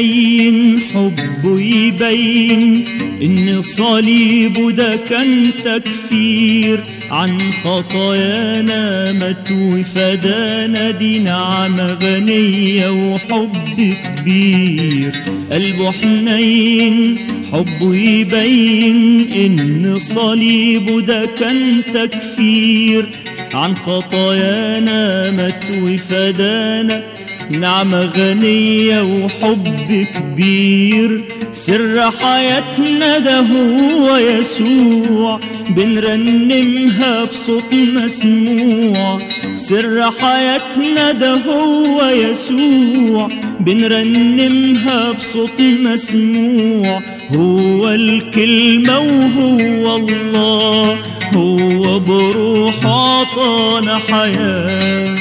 حنين حبه يبين إن صليبه ده كان تكفير عن خطايانا مات وفدانا دي نعمة غنية وحب كبير قلبه حنين حبه يبين إن صليبه ده كان تكفير عن خطايانا مات وفدانا نعمة غنية وحب كبير سر حياتنا ده هو يسوع بنرنمها بصوت مسموع سر حياتنا ده هو يسوع بنرنمها بصوت مسموع هو الكلمة وهو الله هو بروح عطانا حياه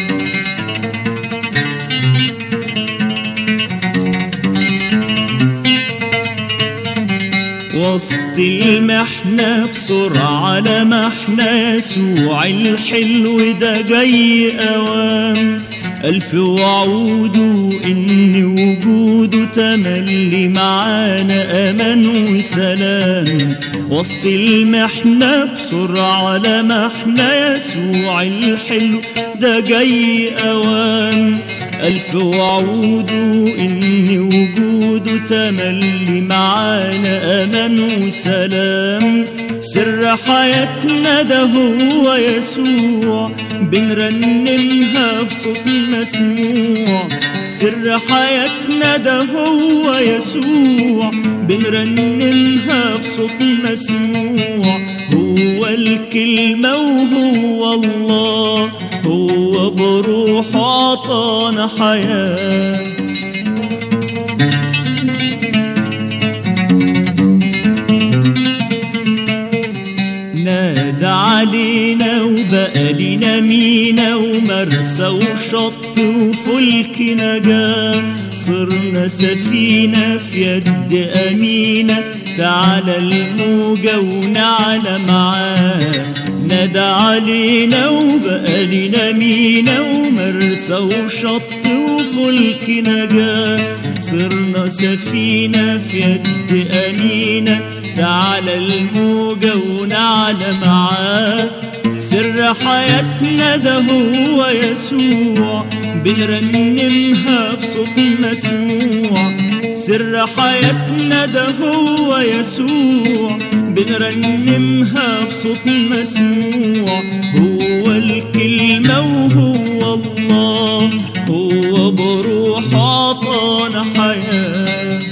وسط المحنة بسرعة لمحنا يسوع الحلو ده جاي أوام ألف وعوده إن وجوده تملي معانا أمان وسلام وسط المحنة بسرعة لمحنا يسوع الحلو ده جاي أوام ألف وعوده إن وجوده تملي معانا أمان وسلام سر حياتنا ده هو يسوع بنرنمها بصوت مسموع سر حياتنا ده هو يسوع بنرنمها بصوت مسموع هو الكلمة وهو الله هو بروح عطانا حياه نادى علينا وبقى لنا مينا ومرسى وشط وفلك نجاة صرنا سفينة في يد أمينة تعالى الموجة ونعلى معاه نادى علينا وبقى لنا مينا ومرسى وشط وفلك نجاة صرنا سفينة في يد أمينة تعالى الموجة ونعلى معاه سر حياتنا ده هو يسوع بنرنمها بصوت مسموع سر حياتنا ده هو يسوع بنرنمها بصوت مسموع هو الكلمة وهو الله هو بروح عطانا حياه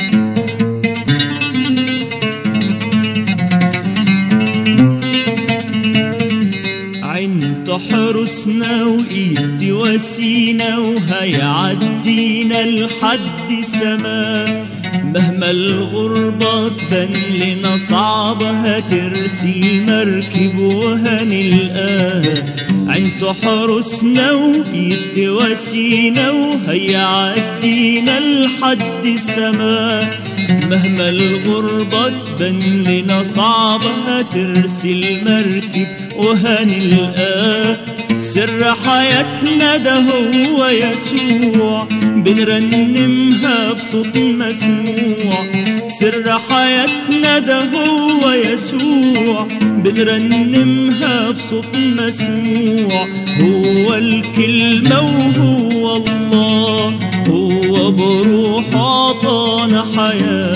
عين تحرسنا وإيد تواسينا وهيعدينا لحد سما مهما الغربة تبان لنا صعبة هترسي المركب وهنلقاها عين تحرسنا وإيد تواسينا وهيعدينا لحد سما مهما الغربة تبان لنا صعبة هترسي المركب وهنلقاه سر حياتنا ده هو يسوع بنرنمها بصوت مسموع سر حياتنا ده هو يسوع بنرنمها بصوت مسموع هو الكلمة وهو الله هو بروح عطانا حياه